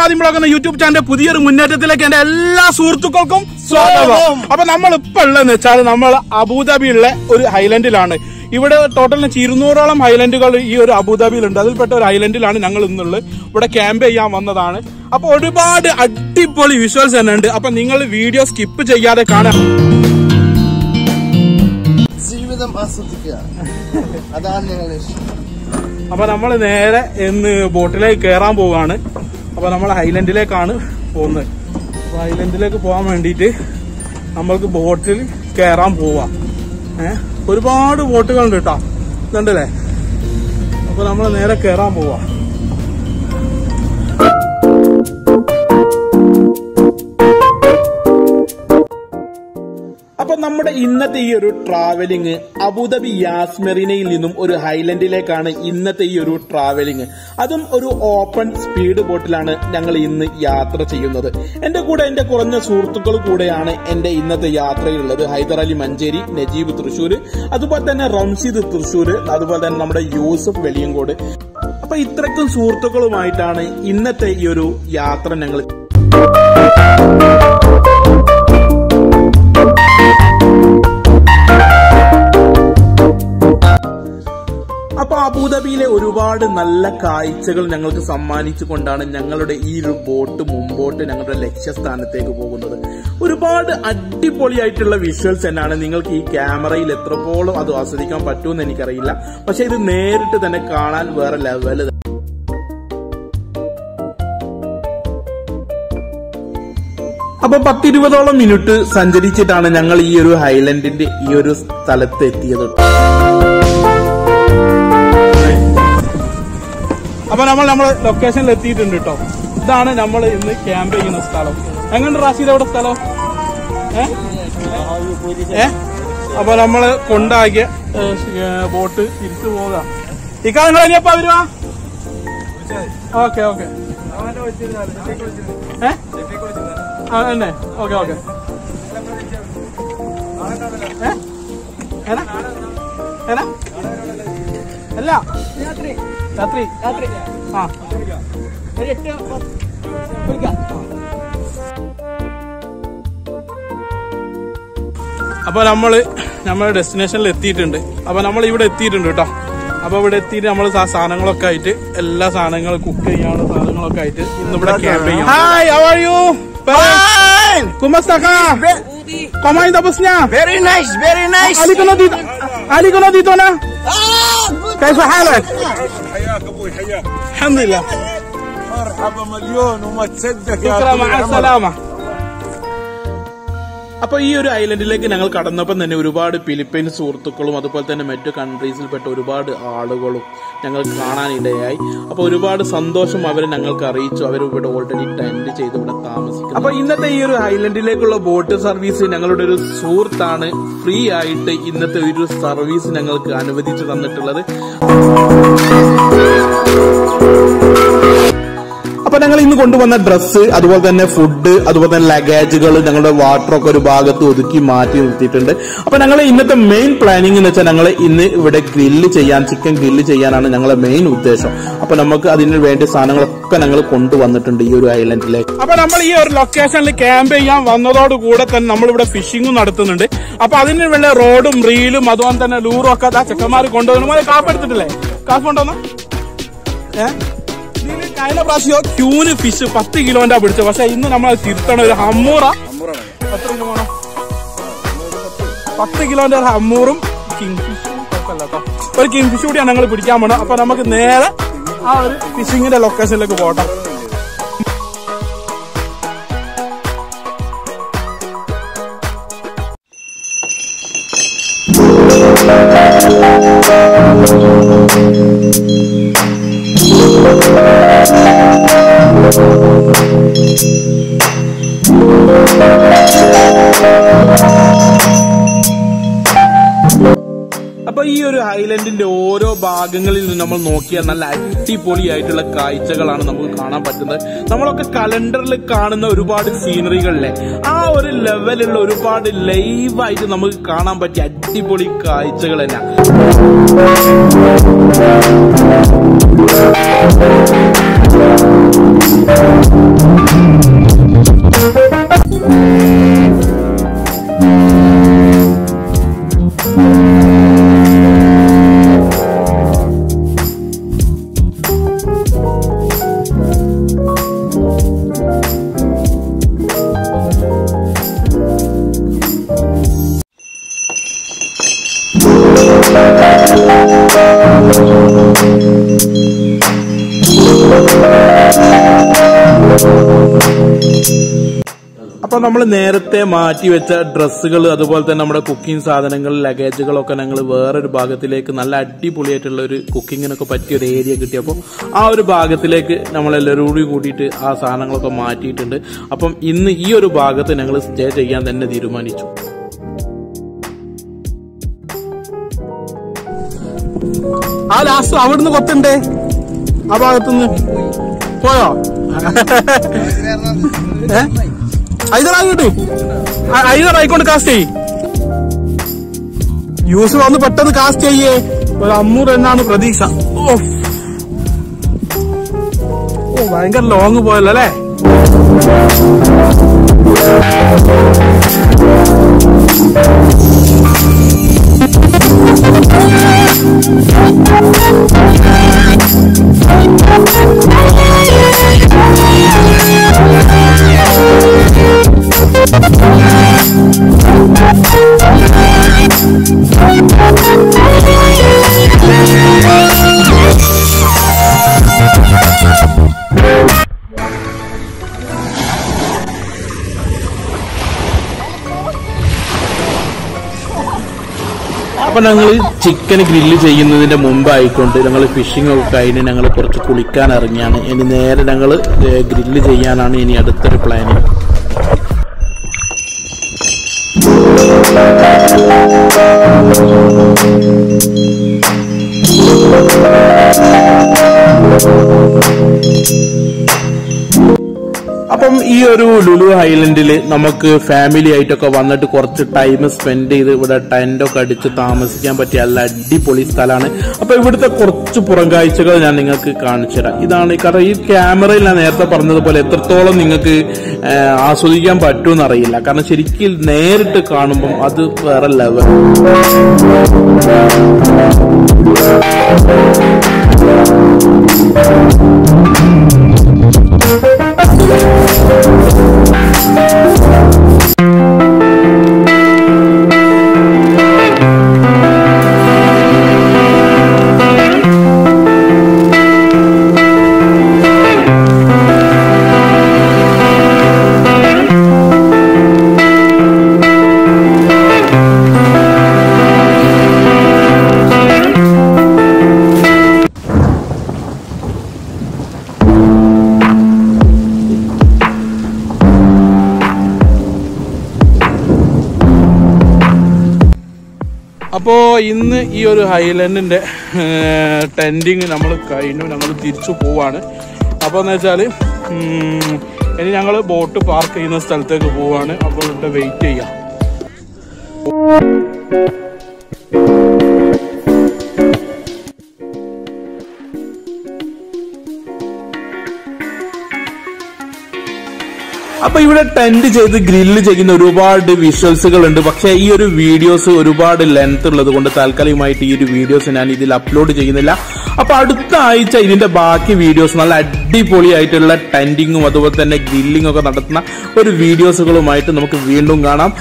ആദ്യം ബ്ലോഗ് എന്ന യൂട്യൂബ് ചാനലിന്റെ പുതിയൊരു മുന്നേറ്റത്തിലേക്ക് എന്റെ എല്ലാ സുഹൃത്തുക്കൾക്കും സ്വാഗതം അപ്പൊ നമ്മൾ ഇപ്പൊ ഉള്ളതെന്ന് വെച്ചാൽ നമ്മൾ അബുദാബിയുള്ള ഒരു ഹൈലൻഡിലാണ് ഇവിടെ ടോട്ടൽ ഇരുന്നൂറോളം ഹൈലൻഡുകൾ ഈ ഒരു അബുദാബിയിലുണ്ട് അതിൽപ്പെട്ട ഒരു ഹൈലൻഡിലാണ് ഞങ്ങൾ ഇന്നുള്ളത് ഇവിടെ ക്യാമ്പ് ചെയ്യാൻ വന്നതാണ് അപ്പൊ ഒരുപാട് അടിപൊളി വിഷ്വൽസ് തന്നെ ഉണ്ട് അപ്പൊ നിങ്ങൾ വീഡിയോ സ്കിപ്പ് ചെയ്യാതെ കാണാം ജീവിതം ആസ്വദിക്കുക അതാണ് ഞങ്ങളുടെ ഇഷ്ടം അപ്പൊ നമ്മൾ നേരെ ഇന്ന് ബോട്ടിലേക്ക് കയറാൻ പോവാണ് അപ്പൊ നമ്മൾ ഹൈലൻഡിലേക്കാണ് പോകുന്നത് അപ്പൊ ഹൈലൻഡിലേക്ക് പോകാൻ വേണ്ടിയിട്ട് നമ്മൾക്ക് ബോട്ടിൽ കയറാൻ പോവാം ഏഹ് ഒരുപാട് ബോട്ടുകളുണ്ട് കേട്ടോ ഇതുണ്ടല്ലേ അപ്പൊ നമ്മൾ നേരെ കയറാൻ പോവാ അപ്പൊ നമ്മുടെ ഇന്നത്തെ ഈ ഒരു ട്രാവലിംഗ് അബുദാബി യാസ്മെറിനയിൽ നിന്നും ഒരു ഹൈലൻഡിലേക്കാണ് ഇന്നത്തെ ഈ ഒരു ട്രാവലിംഗ് അതും ഒരു ഓപ്പൺ സ്പീഡ് ബോട്ടിലാണ് ഞങ്ങൾ ഇന്ന് യാത്ര ചെയ്യുന്നത് എന്റെ കൂടെ എന്റെ കുറഞ്ഞ സുഹൃത്തുക്കൾ കൂടെയാണ് എന്റെ ഇന്നത്തെ യാത്രയിലുള്ളത് ഹൈദർ അലി മഞ്ചേരി നജീബ് തൃശ്ശൂർ അതുപോലെ തന്നെ റംഷീദ് തൃശ്ശൂർ അതുപോലെ തന്നെ നമ്മുടെ യൂസഫ് വെളിയങ്കോട് അപ്പൊ ഇത്രയ്ക്കും സുഹൃത്തുക്കളുമായിട്ടാണ് ഇന്നത്തെ ഈ ഒരു യാത്ര ഞങ്ങൾ അപ്പൊ അബുദാബിയിലെ ഒരുപാട് നല്ല കാഴ്ചകൾ ഞങ്ങൾക്ക് സമ്മാനിച്ചുകൊണ്ടാണ് ഞങ്ങളുടെ ഈ ഒരു ബോട്ട് മുമ്പോട്ട് ഞങ്ങളുടെ ലക്ഷ്യസ്ഥാനത്തേക്ക് പോകുന്നത് ഒരുപാട് അടിപൊളിയായിട്ടുള്ള വിഷ്വൽസ് തന്നെയാണ് നിങ്ങൾക്ക് ഈ ക്യാമറയിൽ എത്രത്തോളം അത് ആസ്വദിക്കാൻ പറ്റുമെന്ന് എനിക്കറിയില്ല പക്ഷെ ഇത് നേരിട്ട് തന്നെ കാണാൻ വേറെ ലെവല് അപ്പൊ പത്തിരുപതോളം മിനിറ്റ് സഞ്ചരിച്ചിട്ടാണ് ഞങ്ങൾ ഈ ഒരു ഹൈലൻഡിന്റെ ഈ ഒരു സ്ഥലത്ത് എത്തിയത് അപ്പൊ നമ്മൾ നമ്മളെ ലൊക്കേഷനിൽ എത്തിയിട്ടുണ്ട് കേട്ടോ ഇതാണ് നമ്മൾ ഇന്ന് ക്യാമ്പ് ചെയ്യുന്ന സ്ഥലം എങ്ങനെ റാശീദ് എവിടെ സ്ഥലം ഏ ഏ അപ്പൊ നമ്മള് കൊണ്ടാക്കിയ ഏ, ഏ, ബോട്ട് തിരിച്ചു പോകാം ഇക്കാ നിങ്ങൾ ഇനിയപ്പോ വരുവാ ഓക്കെ ഓക്കെ ഏ ആ തന്നെ ഓക്കെ ഓക്കെ ഏ ഏതാ ഏതാ അല്ല രാത്രി രാത്രി ആ ഒരു എട്ട് പത്ത് വിളിക്കാം. അപ്പൊ നമ്മള് നമ്മുടെ ഡെസ്റ്റിനേഷനിൽ എത്തിയിട്ടുണ്ട് അപ്പൊ നമ്മൾ ഇവിടെ എത്തിയിട്ടുണ്ട് കേട്ടോ അപ്പൊ ഇവിടെ എത്തിയിട്ട് നമ്മൾ സാധനങ്ങളൊക്കെ ആയിട്ട് എല്ലാ സാധനങ്ങളും കുക്ക് ചെയ്യാനുള്ള സാധനങ്ങളൊക്കെ ആയിട്ട് ഇന്ന് ഇവിടെ ക്യാമ്പ് ചെയ്യാം ഹായ് ഹൗ ആർ യു കുമസ്തക Comment ainda Bosnia? Very nice, very nice. عليك نضيط عليك نضيط انا Ah, good. كيف حالك؟ حياك ابوي حياك الحمد لله مرحبا مليون وما تصدق يا شكرا طويل مع العمر. السلامة അപ്പൊ ഈ ഒരു ഐലൻഡിലേക്ക് ഞങ്ങൾ കടന്നപ്പോൾ തന്നെ ഒരുപാട് ഫിലിപ്പൈൻ സുഹൃത്തുക്കളും അതുപോലെ തന്നെ മറ്റു കൺട്രീസിൽപ്പെട്ട ഒരുപാട് ആളുകളും ഞങ്ങൾ കാണാനിടയായി അപ്പൊ ഒരുപാട് സന്തോഷം അവർ ഞങ്ങൾക്ക് അറിയിച്ചു അവർ ഇവിടെ ഓൾറെഡി ടെൻഡ് ചെയ്ത് ഇവിടെ താമസിക്കുന്നു അപ്പൊ ഇന്നത്തെ ഈ ഒരു ഐലൻഡിലേക്കുള്ള ബോട്ട് സർവീസ് ഞങ്ങളുടെ ഒരു സുഹൃത്താണ് ഫ്രീ ആയിട്ട് ഇന്നത്തെ ഒരു സർവീസ് ഞങ്ങൾക്ക് അനുവദിച്ചു തന്നിട്ടുള്ളത് അപ്പൊ ഞങ്ങൾ ഇന്ന് കൊണ്ടുവന്ന ഡ്രസ്സ് അതുപോലെ തന്നെ ഫുഡ് അതുപോലെ തന്നെ ലഗേജുകൾ ഞങ്ങളുടെ വാട്ടർ ഒക്കെ ഒരു ഭാഗത്ത് ഒതുക്കി മാറ്റി നിർത്തിയിട്ടുണ്ട് അപ്പൊ ഞങ്ങൾ ഇന്നത്തെ മെയിൻ പ്ലാനിങ് എന്ന് വെച്ചാൽ ഞങ്ങൾ ഇന്ന് ഇവിടെ ഗ്രില്ല് ചെയ്യാൻ ചിക്കൻ ഗ്രില്ല് ചെയ്യാനാണ് ഞങ്ങളുടെ മെയിൻ ഉദ്ദേശം അപ്പൊ നമുക്ക് അതിന് വേണ്ട സാധനങ്ങളൊക്കെ ഞങ്ങൾ കൊണ്ടുവന്നിട്ടുണ്ട് ഈ ഒരു ഐലൻഡിലേക്ക് അപ്പൊ നമ്മൾ ഈ ഒരു ലൊക്കേഷനിൽ ക്യാമ്പ് ചെയ്യാൻ വന്നതോട് കൂടെ തന്നെ നമ്മൾ ഇവിടെ ഫിഷിംഗും നടത്തുന്നുണ്ട് അപ്പൊ അതിന് വേണ്ട റോഡും റീലും അതുപോലെ തന്നെ ലൂറും ഒക്കെ ആ ചെക്കന്മാർ കൊണ്ടുവന്നു കാപ്പ് എടുത്തിട്ടില്ലേ കാപ്പ് കൊണ്ടുവന്ന ഏഹ് ഇതില് കഴിഞ്ഞ പ്രാവശ്യം ക്യൂന് ഫിഷ് പത്ത് കിലോന്റെ പിടിച്ചത് പക്ഷെ ഇന്ന് നമ്മൾ തിരുത്തണ ഒരു ഹമ്മൂറ എത്ര കിലോ വേണം പത്ത് കിലോന്റെ ഒരു ഹമ്മൂറും കിങ് ഫിഷും കുഴപ്പമില്ല കേട്ടോ ഒരു കിങ് ഫിഷ് കൂടിയാണ് ഞങ്ങൾ പിടിക്കാൻ പോണത് അപ്പൊ നമുക്ക് നേരെ ആ ഒരു ഫിഷിങ്ങിന്റെ ലൊക്കേഷനിലേക്ക് പോകട്ടെ അപ്പൊ ഈ ഒരു ഐലൻഡിന്റെ ഓരോ ഭാഗങ്ങളിൽ നിന്ന് നമ്മൾ നോക്കിയാൽ നല്ല അടിപൊളിയായിട്ടുള്ള കാഴ്ചകളാണ് നമുക്ക് കാണാൻ പറ്റുന്നത് നമ്മളൊക്കെ കലണ്ടറിൽ കാണുന്ന ഒരുപാട് സീനറികളിലെ ആ ഒരു ലെവലുള്ള ഒരുപാട് ലൈവായിട്ട് നമുക്ക് കാണാൻ പറ്റിയ അടിപൊളി കാഴ്ചകൾ തന്നെ അപ്പൊ നമ്മൾ നേരത്തെ മാറ്റി വെച്ച ഡ്രസ്സുകൾ അതുപോലെ തന്നെ നമ്മുടെ കുക്കിംഗ് സാധനങ്ങൾ ലഗേജുകളൊക്കെ ഞങ്ങൾ വേറൊരു ഭാഗത്തിലേക്ക് നല്ല അടിപൊളിയായിട്ടുള്ള ഒരു കുക്കിങ്ങിനൊക്കെ പറ്റിയ ഒരു ഏരിയ കിട്ടിയപ്പോൾ ആ ഒരു ഭാഗത്തിലേക്ക് നമ്മളെല്ലാവരും കൂടി കൂടിയിട്ട് ആ സാധനങ്ങളൊക്കെ മാറ്റിയിട്ടുണ്ട് അപ്പം ഇന്ന് ഈ ഒരു ഭാഗത്ത് ഞങ്ങൾ സ്റ്റേ ചെയ്യാൻ തന്നെ തീരുമാനിച്ചു ആ ലാസ്റ്റ് അവിടുന്ന് കൊത്തണ്ടേ ആ ഭാഗത്തുനിന്ന് പോയോ ഏ ഐതറായിട്ട് ഐതറായിക്കൊണ്ട് കാസ്റ്റ് ചെയ് യൂസ് വന്ന് പെട്ടെന്ന് കാസ്റ്റ് ചെയ്യേ ഒരു അമ്മൂറ് എന്നാണ് പ്രതീക്ഷ ഓ ഓ ഭയങ്കര ലോങ് പോയല്ലോ അല്ലേ അപ്പൊ ഞങ്ങൾ ചിക്കൻ ഗ്രില്ല് ചെയ്യുന്നതിന്റെ മുമ്പായിക്കൊണ്ട് ഞങ്ങൾ ഫിഷിംഗ് ഒക്കെ കഴിഞ്ഞ് ഞങ്ങൾ കുറച്ച് കുളിക്കാൻ ഇറങ്ങിയാണ് ഇനി നേരെ ഞങ്ങൾ ഗ്രില്ല് ചെയ്യാനാണ് ഇനി അടുത്തൊരു പ്ലാനിങ് അപ്പം ഈ ഒരു ലുലു ഐലൻഡിൽ നമുക്ക് ഫാമിലി ആയിട്ടൊക്കെ വന്നിട്ട് കുറച്ച് ടൈം സ്പെൻഡ് ചെയ്ത് ഇവിടെ ടെന്റ് ഒക്കെ അടിച്ച് താമസിക്കാൻ പറ്റിയ നല്ല അടിപൊളി സ്ഥലമാണ് അപ്പൊ ഇവിടുത്തെ കുറച്ച് പുറം കാഴ്ചകൾ ഞാൻ നിങ്ങൾക്ക് കാണിച്ചു തരാം ഇതാണ് കാരണം ഈ ക്യാമറയിൽ ഞാൻ നേരത്തെ പറഞ്ഞതുപോലെ എത്രത്തോളം നിങ്ങൾക്ക് ആ, ആസ്വദിക്കാൻ പറ്റുമെന്ന് അറിയില്ല കാരണം ശരിക്കും നേരിട്ട് കാണുമ്പം അത് വേറെ ലെവൽ അപ്പോ ഇന്ന് ഈ ഒരു ഹൈലൻഡിന്റെ ടെൻഡിങ് നമ്മൾ കഴിഞ്ഞു ഞങ്ങൾ തിരിച്ചു പോവാണ് അപ്പോൾ എന്ന് വെച്ചാൽ ഇനി ഞങ്ങൾ ബോട്ട് പാർക്ക് ചെയ്യുന്ന സ്ഥലത്തേക്ക് പോവാണ് അപ്പോൾ ഇവിടെ വെയിറ്റ് ചെയ്യാം അപ്പൊ ഇവിടെ ടെന്റ് ചെയ്ത് ഗ്രില്ല് ചെയ്യുന്ന ഒരുപാട് വിഷ്വൽസുകൾ ഉണ്ട് പക്ഷെ ഈ ഒരു വീഡിയോസ് ഒരുപാട് ലെങ്ത് ഉള്ളത് കൊണ്ട് താൽക്കാലികമായിട്ട് ഈ ഒരു വീഡിയോസ് ഞാൻ ഇതിൽ അപ്ലോഡ് ചെയ്യുന്നില്ല അപ്പൊ അടുത്ത ആഴ്ച ഇതിന്റെ ബാക്കി വീഡിയോസ് നല്ല അടിപൊളിയായിട്ടുള്ള ടെന്റിങ്ങും അതുപോലെ തന്നെ ഗ്രില്ലിംഗ് ഒക്കെ നടത്തുന്ന ഒരു വീഡിയോസുകളുമായിട്ട് നമുക്ക് വീണ്ടും കാണാം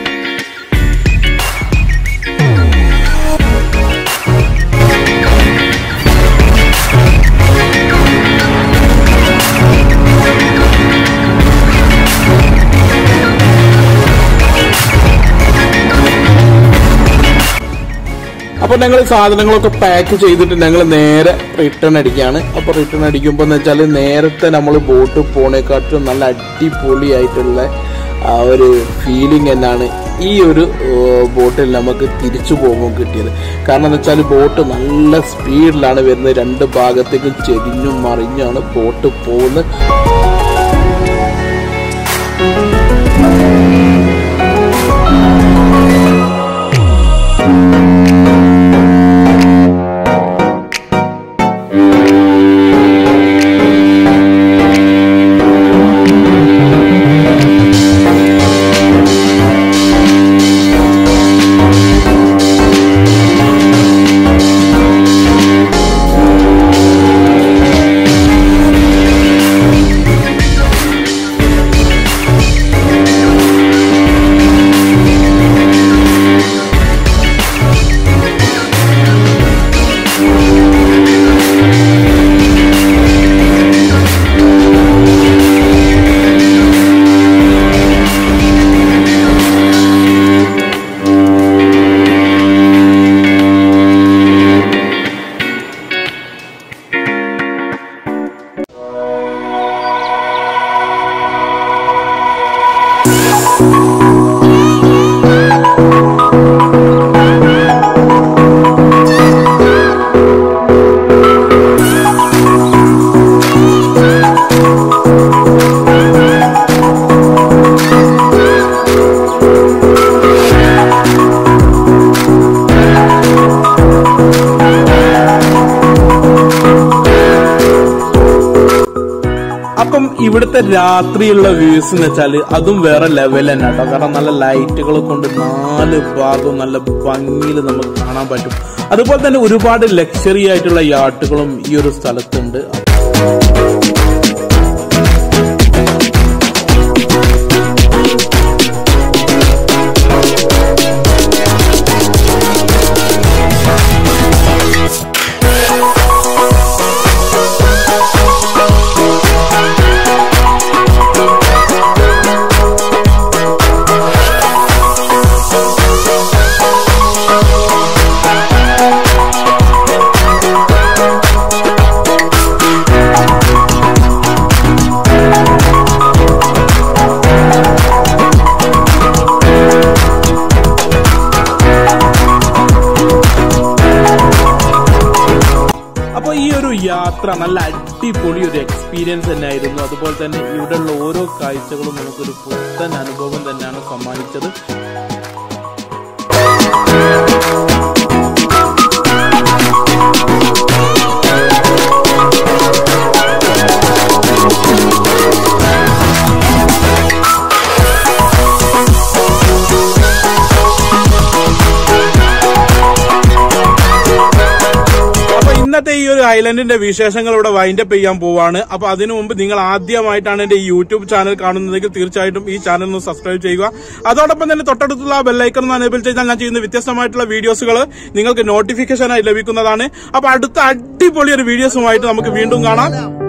അപ്പൊ ഞങ്ങൾ സാധനങ്ങളൊക്കെ പാക്ക് ചെയ്തിട്ട് ഞങ്ങൾ നേരെ റിട്ടേൺ അടിക്കുകയാണ് അപ്പൊ റിട്ടേൺ അടിക്കുമ്പോൾ എന്ന് വെച്ചാൽ നേരത്തെ നമ്മൾ ബോട്ട് പോണേക്കാട്ടും നല്ല അടിപൊളിയായിട്ടുള്ള ആ ഒരു ഫീലിംഗ് എന്നാണ് ഈ ഒരു ബോട്ടിൽ നമുക്ക് തിരിച്ചു പോകുമ്പോൾ കിട്ടിയത് കാരണം എന്ന് വെച്ചാൽ ബോട്ട് നല്ല സ്പീഡിലാണ് വരുന്നത് രണ്ട് ഭാഗത്തേക്കും ചെരിഞ്ഞും മറിഞ്ഞാണ് ബോട്ട് പോകുന്നത് ഇവിടുത്തെ രാത്രിയുള്ള വ്യൂസ് എന്ന് വെച്ചാൽ അതും വേറെ ലെവൽ തന്നെ കേട്ടോ കാരണം നല്ല ലൈറ്റുകൾ കൊണ്ട് നാല് ഭാഗവും നല്ല ഭംഗിയിൽ നമുക്ക് കാണാൻ പറ്റും അതുപോലെ തന്നെ ഒരുപാട് ലക്ഷറി ആയിട്ടുള്ള യാട്ടുകളും ഈ ഒരു സ്ഥലത്തുണ്ട് അപ്പോൾ ഈ ഒരു യാത്ര നല്ല അടിപൊളി ഒരു എക്സ്പീരിയൻസ് തന്നെയായിരുന്നു അതുപോലെ തന്നെ ഇവിടെയുള്ള ഓരോ കാഴ്ചകളും നമുക്കൊരു പുത്തൻ അനുഭവം തന്നെയാണ് സമ്മാനിച്ചത് അപ്പൊ ഇന്നത്തെ ഈ ഒരു ഐലൻഡിന്റെ വിശേഷങ്ങൾ ഇവിടെ വൈൻഡപ്പ് ചെയ്യാൻ പോവാണ് അപ്പൊ അതിനു മുമ്പ് നിങ്ങൾ ആദ്യമായിട്ടാണ് എന്റെ ഈ യൂട്യൂബ് ചാനൽ കാണുന്നതെങ്കിൽ തീർച്ചയായിട്ടും ഈ ചാനൽ ഒന്ന് സബ്സ്ക്രൈബ് ചെയ്യുക അതോടൊപ്പം തന്നെ തൊട്ടടുത്തുള്ള ബെല്ലൈക്കൺ ഒന്ന് എനേബിൾ ചെയ്താൽ ഞാൻ ചെയ്യുന്ന വ്യത്യസ്തമായിട്ടുള്ള വീഡിയോസുകൾ നിങ്ങൾക്ക് നോട്ടിഫിക്കേഷനായി ലഭിക്കുന്നതാണ് അപ്പൊ അടുത്ത അടിപൊളി ഒരു വീഡിയോസുമായിട്ട് നമുക്ക് വീണ്ടും കാണാം